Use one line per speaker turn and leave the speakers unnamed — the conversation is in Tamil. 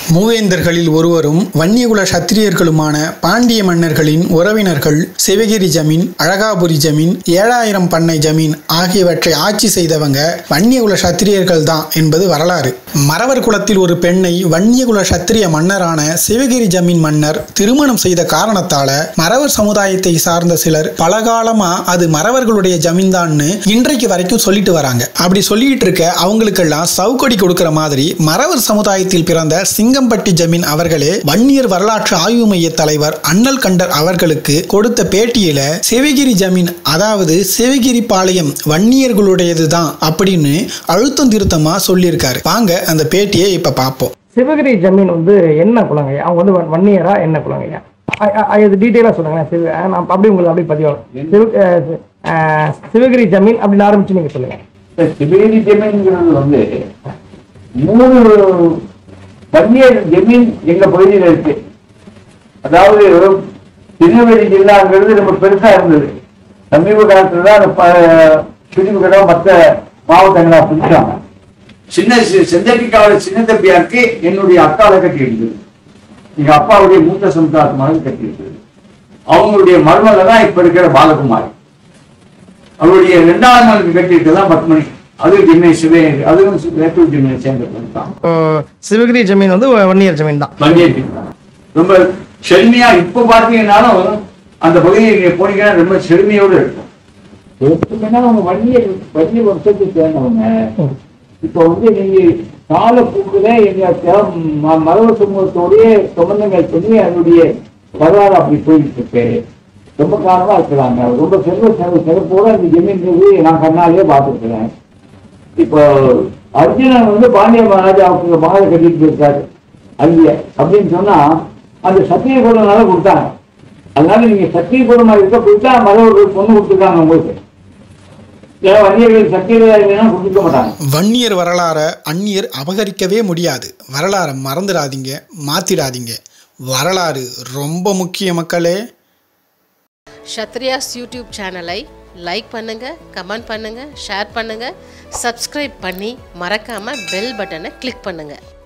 மூவேந்தர்களில் ஒருவரும் வன்னியகுல சத்திரியர்களுமான பாண்டிய மன்னர்களின் உறவினர்கள் சிவகிரி ஜமீன் அழகாபுரி ஜமீன் ஏழாயிரம் பண்ணை ஜமீன் ஆகியவற்றை ஆட்சி செய்தவங்க வன்னியகுல சத்திரியர்கள் தான் என்பது வரலாறு மறவர் குலத்தில் ஒரு பெண்ணை வன்னியகுல சத்திரிய மன்னரான சிவகிரி ஜமீன் மன்னர் திருமணம் செய்த காரணத்தால மறவர் சமுதாயத்தை சார்ந்த சிலர் பலகாலமா அது மறவர்களுடைய ஜமீன்தான்னு இன்றைக்கு வரைக்கும் சொல்லிட்டு வராங்க அப்படி சொல்லிட்டு இருக்க அவங்களுக்கெல்லாம் சவுக்கடி கொடுக்கிற மாதிரி மறவர் சமுதாயத்தில் பிறந்த சிங்கம்பட்டி ஜமீன் அவர்களே வன்னியர் வரலாற்று ஆய்வு மைய தலைவர் அண்ணல் கண்டர் அவர்களுக்கு கொடுத்த பேட்டியில சிவகிரி ஜமீன் அதாவது சிவகிரி பாளையம் வன்னியர்களுடையது தான் அப்படின்னு அழுத்தம் திருத்தமா சொல்லியிருக்காரு வாங்க அந்த பேட்டியை இப்ப பார்ப்போம்
சிவகிரி ஜமீன் வந்து என்ன குலங்கய்யா அவங்க வந்து வன்- வன்னியரா என்ன குலங்கய்யா அ- அ- அது டீட்டெயிலாக சொல்லுங்களேன் சிவ அஹ் நான் அப்படி உங்களுக்கு அப்படி பதிவாகும் சிவ அஹ் சி- அஹ் சிவகிரி ஜமீன் அப்படின்னு ஆரம்பிச்சு நீங்க சொல்லுங்க
இந்த சிவேரி ஜமீன்ங்கிறது வந்து மூணு வன்னியர் ஜமீன் எங்க பகுதியில் இருக்கு அதாவது திருநெல்வேலி ஜில்லாங்கிறது ரொம்ப பெருசா இருந்தது சமீப காலத்துல தான் அந்த ப- பிரிவுகளா மற்ற மாவட்டங்களா பிரிச்சாங்க சின்ன சி- செந்தட்டிக்காவில் சின்ன தம்பியாருக்கு என்னுடைய அக்காவை கட்டி இருந்தது எங்க அப்பாவுடைய மூத்த சமுதாயத்து மகன் கட்டி இருந்தது அவங்களுடைய மருமக தான் இப்ப இருக்கிற பாலகுமாரி அவருடைய இரண்டாவது மகனுக்கு கட்டிட்டு தான் பத்மணி அது ஜெமினி சிவே அதுவும் வேட்டூர் ஜெமினை சேர்ந்தது தான்
இப்போ சிவகிரி ஜமீன் வந்து வ- வன்னியர் ஜமீன் தான்
பங்கேற்று ரொம்ப செழுமையா இப்ப பாத்தீங்கன்னாலும் அந்த பகுதியை நீங்க போனீங்கன்னா ரொம்ப செழுமையோடு இருக்கும் எப்படின்னா அவங்க வன்னியர் வன்னிய வருஷத்தை சேர்ந்தவங்க இப்ப வந்து நீங்க காலப்போக்குல எங்க தே- ம- மரபு சமூகத்தோடய சம்பந்தங்கள் பண்ணி அதனுடைய வரலாறு அப்படி போயிட்டு இருக்கு ரொம்ப காலமா இருக்கிறாங்க ரொம்ப செல்வ செல்வ செலப்போட அந்த ஜமீன்றது நான் கண்ணாலேயே பார்த்துருக்கிறேன் இப்போ அர்ஜுனன் வந்து பாண்டிய மகாராஜாவுக்கு மகளை கட்டிட்டு இருக்காரு அங்க அப்படின்னு சொன்னா அந்த சத்திய குடனால கொடுத்தாங்க அதனால நீங்க சத்திய குடமா இருக்க போயிட்டா மரபர்கள் பொண்ணு கொடுத்துருக்காங்க உங்களுக்கு ஏன் வன்னியர்கள் சத்தியதா கொடுத்துக்க மாட்டாங்க
வன்னியர் வரலாறை அந்நியர் அபகரிக்கவே முடியாது வரலாறை மறந்துடாதீங்க மாத்திடாதீங்க வரலாறு ரொம்ப முக்கிய மக்களே
ஷத்ரியாஸ் யூடியூப் சேனலை லைக் பண்ணுங்க கமெண்ட் பண்ணுங்க ஷேர் பண்ணுங்க சப்ஸ்கிரைப் பண்ணி மறக்காம பெல் பட்டனை கிளிக் பண்ணுங்க